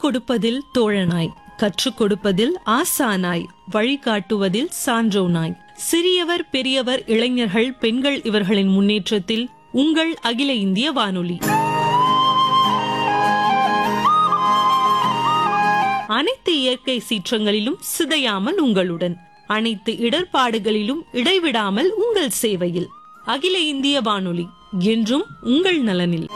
கொடுப்பதில் தோழனாய் கற்றுக் கொடுப்பதில் ஆசானாய் வழிகாட்டுவதில் சான்றோனாய் சிறியவர் பெரியவர் இளைஞர்கள் பெண்கள் இவர்களின் முன்னேற்றத்தில் உங்கள் அகில இந்திய வானொலி அனைத்து இயற்கை சீற்றங்களிலும் சிதையாமல் உங்களுடன் அனைத்து இடர்பாடுகளிலும் இடைவிடாமல் உங்கள் சேவையில் அகில இந்திய வானொலி என்றும் உங்கள் நலனில்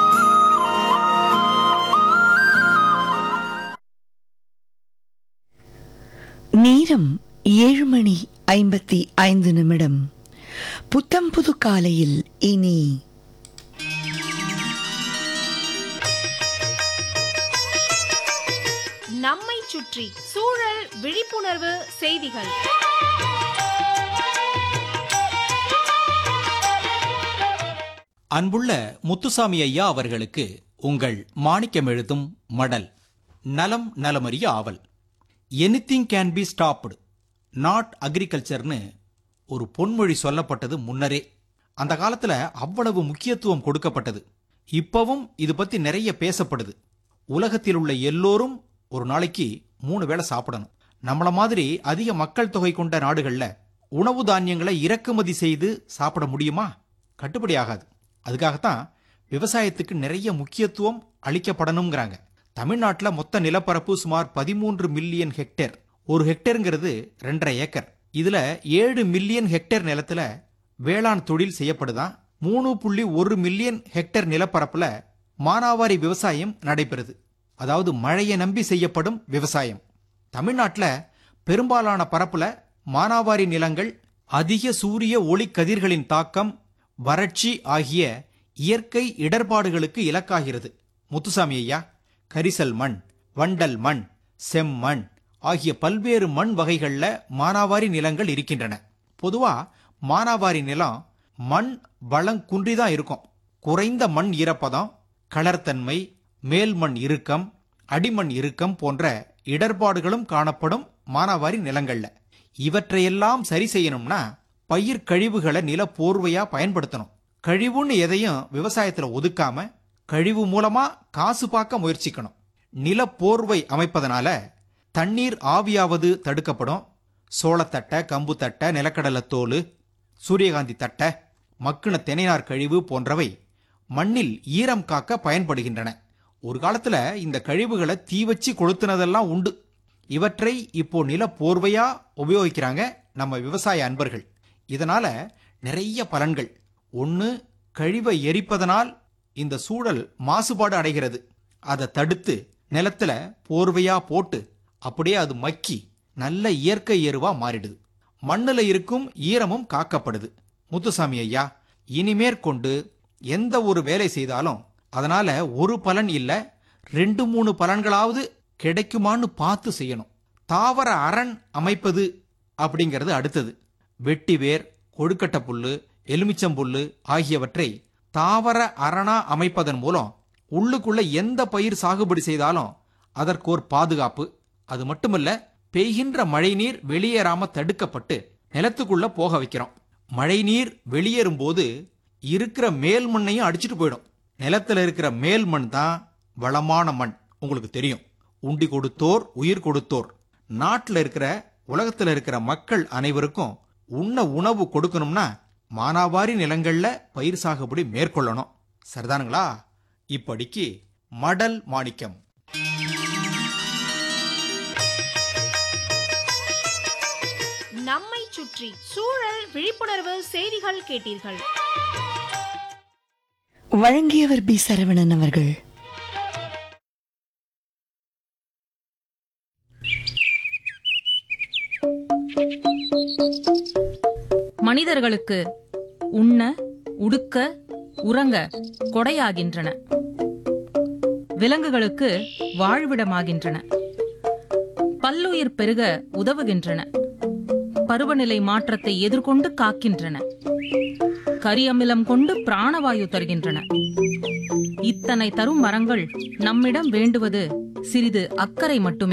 நேரம் ஏழு மணி ஐம்பத்தி ஐந்து நிமிடம் புத்தம் புது காலையில் இனி நம்மை சுற்றி சூழல் விழிப்புணர்வு செய்திகள் அன்புள்ள முத்துசாமி ஐயா அவர்களுக்கு உங்கள் மாணிக்கம் எழுதும் மடல் நலம் நலமறிய ஆவல் anything can be stopped not அக்ரிகல்ச்சர்னு ஒரு பொன்மொழி சொல்லப்பட்டது முன்னரே அந்த காலத்துல அவ்வளவு முக்கியத்துவம் கொடுக்கப்பட்டது இப்பவும் இது பத்தி நிறைய பேசப்படுது உலகத்தில் உள்ள எல்லோரும் ஒரு நாளைக்கு மூணு வேளை சாப்பிடணும் நம்மள மாதிரி அதிக மக்கள் தொகை கொண்ட நாடுகள்ல உணவு தானியங்களை இறக்குமதி செய்து சாப்பிட முடியுமா கட்டுப்படி ஆகாது அதுக்காகத்தான் விவசாயத்துக்கு நிறைய முக்கியத்துவம் அளிக்கப்படணுங்கிறாங்க தமிழ்நாட்டில் மொத்த நிலப்பரப்பு சுமார் பதிமூன்று மில்லியன் ஹெக்டேர் ஒரு ஹெக்டேருங்கிறது ரெண்டரை ஏக்கர் இதுல ஏழு மில்லியன் ஹெக்டேர் நிலத்துல வேளாண் தொழில் செய்யப்படுதான் மூணு புள்ளி ஒரு மில்லியன் ஹெக்டேர் நிலப்பரப்புல மானாவாரி விவசாயம் நடைபெறுது அதாவது மழையை நம்பி செய்யப்படும் விவசாயம் தமிழ்நாட்டில் பெரும்பாலான பரப்புல மானாவாரி நிலங்கள் அதிக சூரிய ஒளி கதிர்களின் தாக்கம் வறட்சி ஆகிய இயற்கை இடர்பாடுகளுக்கு இலக்காகிறது முத்துசாமி ஐயா கரிசல் மண் வண்டல் மண் செம்மண் ஆகிய பல்வேறு மண் வகைகள்ல மானாவாரி நிலங்கள் இருக்கின்றன பொதுவா மானாவாரி நிலம் மண் வளம் குன்றிதான் இருக்கும் குறைந்த மண் ஈரப்பதம் களர்த்தன்மை மேல் மண் இறுக்கம் அடிமண் இறுக்கம் போன்ற இடர்பாடுகளும் காணப்படும் மானாவாரி நிலங்கள்ல இவற்றையெல்லாம் சரி செய்யணும்னா பயிர் கழிவுகளை நில போர்வையா பயன்படுத்தணும் கழிவுன்னு எதையும் விவசாயத்துல ஒதுக்காம கழிவு மூலமா காசு பார்க்க முயற்சிக்கணும் நில போர்வை அமைப்பதனால தண்ணீர் ஆவியாவது தடுக்கப்படும் சோளத்தட்டை கம்பு தட்டை நிலக்கடலை தோல் சூரியகாந்தி தட்டை மக்குன தெனைநார் கழிவு போன்றவை மண்ணில் ஈரம் காக்க பயன்படுகின்றன ஒரு காலத்துல இந்த கழிவுகளை தீ வச்சு கொளுத்துனதெல்லாம் உண்டு இவற்றை இப்போ நில போர்வையா உபயோகிக்கிறாங்க நம்ம விவசாய அன்பர்கள் இதனால நிறைய பலன்கள் ஒன்று கழிவை எரிப்பதனால் இந்த சூழல் மாசுபாடு அடைகிறது அதை தடுத்து நிலத்துல போர்வையா போட்டு அப்படியே அது மக்கி நல்ல இயற்கை எருவா மாறிடுது மண்ணுல இருக்கும் ஈரமும் காக்கப்படுது முத்துசாமி ஐயா இனிமேற்கொண்டு எந்த ஒரு வேலை செய்தாலும் அதனால ஒரு பலன் இல்ல ரெண்டு மூணு பலன்களாவது கிடைக்குமான்னு பார்த்து செய்யணும் தாவர அரண் அமைப்பது அப்படிங்கிறது அடுத்தது வெட்டி வேர் கொழுக்கட்டை புல்லு எலுமிச்சம் புல்லு ஆகியவற்றை தாவர அரணா அமைப்பதன் மூலம் உள்ளுக்குள்ள எந்த பயிர் சாகுபடி செய்தாலும் அதற்கு ஒரு பாதுகாப்பு அது மட்டுமல்ல பெய்கின்ற மழைநீர் வெளியேறாம தடுக்கப்பட்டு நிலத்துக்குள்ள போக வைக்கிறோம் மழைநீர் வெளியேறும் போது இருக்கிற மேல் மண்ணையும் அடிச்சிட்டு போயிடும் நிலத்துல இருக்கிற மேல் மண் தான் வளமான மண் உங்களுக்கு தெரியும் உண்டி கொடுத்தோர் உயிர் கொடுத்தோர் நாட்டில் இருக்கிற உலகத்தில் இருக்கிற மக்கள் அனைவருக்கும் உண்ண உணவு கொடுக்கணும்னா மானாவாரி நிலங்கள்ல பயிர் சாகுபடி மேற்கொள்ளணும் சரிதானுங்களா இப்படிக்கு மடல் மாணிக்கம் நம்மை சுற்றி சூழல் விழிப்புணர்வு செய்திகள் கேட்டீர்கள் வழங்கியவர் பி சரவணன் அவர்கள் மனிதர்களுக்கு உண்ண உடுக்க உறங்க கொடையாகின்றன விலங்குகளுக்கு வாழ்விடமாகின்றன பல்லுயிர் பெருக உதவுகின்றன பருவநிலை மாற்றத்தை எதிர்கொண்டு காக்கின்றன கரியமிலம் கொண்டு பிராணவாயு தருகின்றன இத்தனை தரும் மரங்கள் நம்மிடம் வேண்டுவது சிறிது அக்கறை மட்டுமே